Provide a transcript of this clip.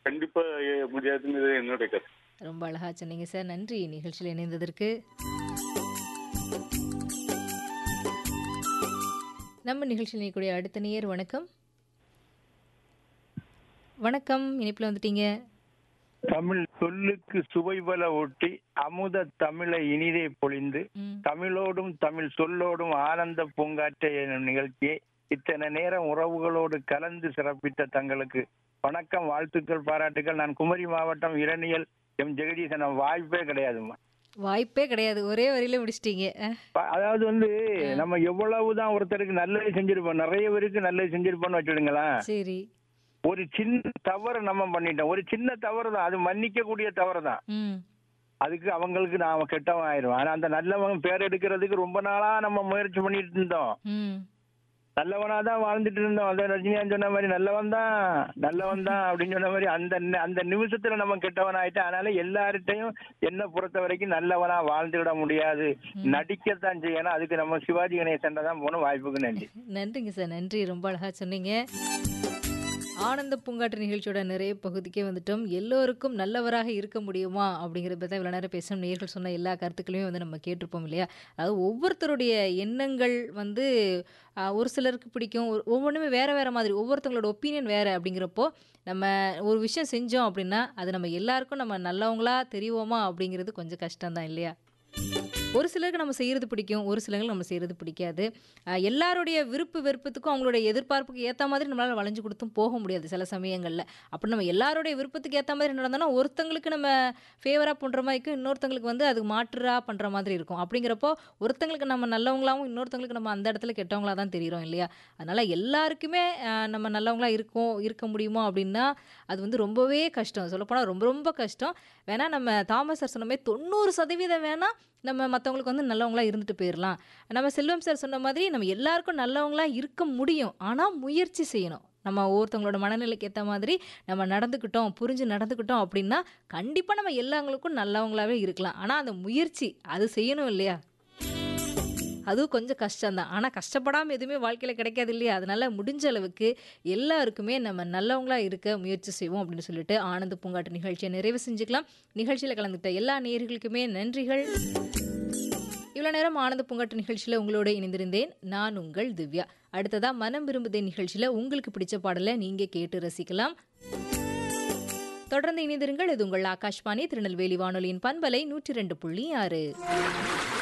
கண்டிப்பா எ- முடியாதுங்கிறது என்னுடைய கருத்து ரொம்ப அழகா சொன்னீங்க சார் நன்றி நிகழ்ச்சியில் இணைந்ததற்கு நம்ம நிகழ்ச்சியில் இணையக்கூடிய அடுத்த நேயர் வணக்கம் வணக்கம் இணைப்பில் வந்துட்டீங்க தமிழ் சொல்லுக்கு சுவை பல ஒட்டி அமுத தமிழை இனிதே பொழிந்து ம் தமிழோடும் தமிழ் சொல்லோடும் ஆனந்த பூங்காற்றை எனும் நிகழ்ச்சியை இத்தனை நேரம் உறவுகளோடு கலந்து சிறப்பித்த தங்களுக்கு வணக்கம் வாழ்த்துக்கள் பாராட்டுகள் நான் குமரி மாவட்டம் இரணியல் எம் ஜெகதீசன் வாய்ப்பே கிடையாதும்மா வாய்ப்பே கிடையாது ஒரே வரியில முடிச்சிட்டீங்க அஹ், ப- அதாவது வந்து நம்ம எவ்வளவுதான் ஒருத்தருக்கு நல்லது செஞ்சிருப்போம் நிறைய பேருக்கு நல்லது செஞ்சிருப்போம்னு வச்சுடுங்களேன் சரி ஒரு சின்ன தவறு நம்ம பண்ணிட்டோம் ஒரு சின்ன தவறு தான் அது மன்னிக்க கூடிய தவறு தான் ம் அதுக்கு அவங்களுக்கு நாம கெட்டவன் ஆயிரும் ஆனா அந்த நல்லவன் பேர் எடுக்கிறதுக்கு ரொம்ப நாளா நம்ம முயற்சி பண்ணிட்டு இருந்தோம் ம் நல்லவனா தான் வாழ்ந்துட்டு இருந்தோம் அந்த ரஜினிகாந்த் சொன்ன மாதிரி நல்லவன் தான் நல்லவன் தான் அப்படின்னு சொன்ன மாதிரி அந்த நி- அந்த நிமிஷத்துல நம்ம கெட்டவன் ஆயிட்டோம் அதனால எல்லார்கிட்டையும் என்ன பொறுத்த வரைக்கும் நல்லவனா வாழ்ந்து விட முடியாது நடிக்கத்தான் செய்யணும் அதுக்கு நம்ம சிவாஜி கணேசன் தான் போன வாய்ப்புக்கு நன்றி நன்றிங்க சார் நன்றி ரொம்ப அழகா சொன்னீங்க ஆனந்த பூங்காற்று நிகழ்ச்சியோட நிறைய பகுதிக்கே வந்துட்டோம் எல்லோருக்கும் நல்லவராக இருக்க முடியுமா அப்படிங்கிறத பற்றி இவ்வளோ நேரம் பேசணும் நேர்கள் சொன்ன எல்லா கருத்துக்களையும் வந்து நம்ம கேட்டிருப்போம் இல்லையா அதாவது ஒவ்வொருத்தருடைய எண்ணங்கள் வந்து ஆஹ், ஒரு சிலருக்கு பிடிக்கும் ஒரு- ஒவ்வொன்றுமே வேற வேற மாதிரி ஒவ்வொருத்தவங்களோட ஒப்பீனியன் வேற அப்படிங்கிறப்போ நம்ம ஒரு விஷயம் செஞ்சோம் அப்படின்னா அது நம்ம எல்லாருக்கும் நம்ம நல்லவங்களா தெரிவோமா அப்படிங்கிறது கொஞ்சம் கஷ்டம்தான் இல்லையா ஒரு சிலருக்கு நம்ம செய்கிறது பிடிக்கும் ஒரு சிலருக்கு நம்ம செய்கிறது பிடிக்காது அஹ் எல்லாருடைய விருப்பு வெறுப்பத்துக்கும் அவங்களுடைய எதிர்பார்ப்புக்கு ஏற்ற மாதிரி நம்மளால் வளைஞ்சு கொடுத்தும் போக முடியாது சில சமயங்களில் அப்படி நம்ம எல்லாருடைய விருப்பத்துக்கு ஏற்ற மாதிரி நடந்தோம்னா ஒருத்தங்களுக்கு நம்ம ஃபேவராக பண்ணுற மாதிரி இருக்கும் இன்னொருத்தங்களுக்கு வந்து அது மாற்றுறாக பண்ணுற மாதிரி இருக்கும் அப்படிங்கிறப்போ ஒருத்தங்களுக்கு நம்ம நல்லவங்களாவும் இன்னொருத்தங்களுக்கு நம்ம அந்த இடத்துல கெட்டவங்களா தான் தெரிகிறோம் இல்லையா அதனால் எல்லாருக்குமே அஹ், நம்ம நல்லவங்களா இருக்கோம் இருக்க முடியுமோ அப்படின்னா அது வந்து ரொம்பவே கஷ்டம் சொல்லப்போனால் ரொம்ப ரொம்ப கஷ்டம் வேணால் நம்ம தாமஸ் சார் சொன்ன மாதிரி தொண்ணூறு சதவீதம் வேணால் நம்ம மற்றவங்களுக்கு வந்து நல்லவங்களா இருந்துட்டு போயிடலாம் நம்ம செல்வம் சார் சொன்ன மாதிரி நம்ம எல்லாருக்கும் நல்லவங்களா இருக்க முடியும் ஆனால் முயற்சி செய்யணும் நம்ம ஒவ்வொருத்தவங்களோட மனநிலைக்கு ஏற்ற மாதிரி நம்ம நடந்துக்கிட்டோம் புரிஞ்சு நடந்துக்கிட்டோம் அப்படின்னா கண்டிப்பாக நம்ம எல்லாங்களுக்கும் நல்லவங்களாவே இருக்கலாம் ஆனால் அந்த முயற்சி அது செய்யணும் இல்லையா அதுவும் கொஞ்சம் கஷ்டம்தான் ஆனால் கஷ்டப்படாமல் எதுவுமே வாழ்க்கையில் கிடைக்காது இல்லையா அதனால முடிஞ்ச அளவுக்கு எல்லாருக்குமே நம்ம நல்லவங்களா இருக்க முயற்சி செய்வோம் அப்படின்னு சொல்லிட்டு ஆனந்த பூங்காட்டு நிகழ்ச்சியை நிறைவு செஞ்சுக்கலாம் நிகழ்ச்சியில் கலந்துக்கிட்ட எல்லா நேயர்களுக்குமே நன்றிகள் இவ்வளோ நேரம் ஆனந்த பூங்காட்டு நிகழ்ச்சியில் உங்களோட இணைந்திருந்தேன் நான் உங்கள் திவ்யா அடுத்ததா மனம் விரும்புதே நிகழ்ச்சியில் உங்களுக்கு பிடிச்ச பாடலை நீங்கள் கேட்டு ரசிக்கலாம் தொடர்ந்து இணைந்திருங்கள் இது உங்கள் ஆகாஷ்வாணி திருநெல்வேலி வானொலியின் பண்பலை நூற்றி ரெண்டு புள்ளி ஆறு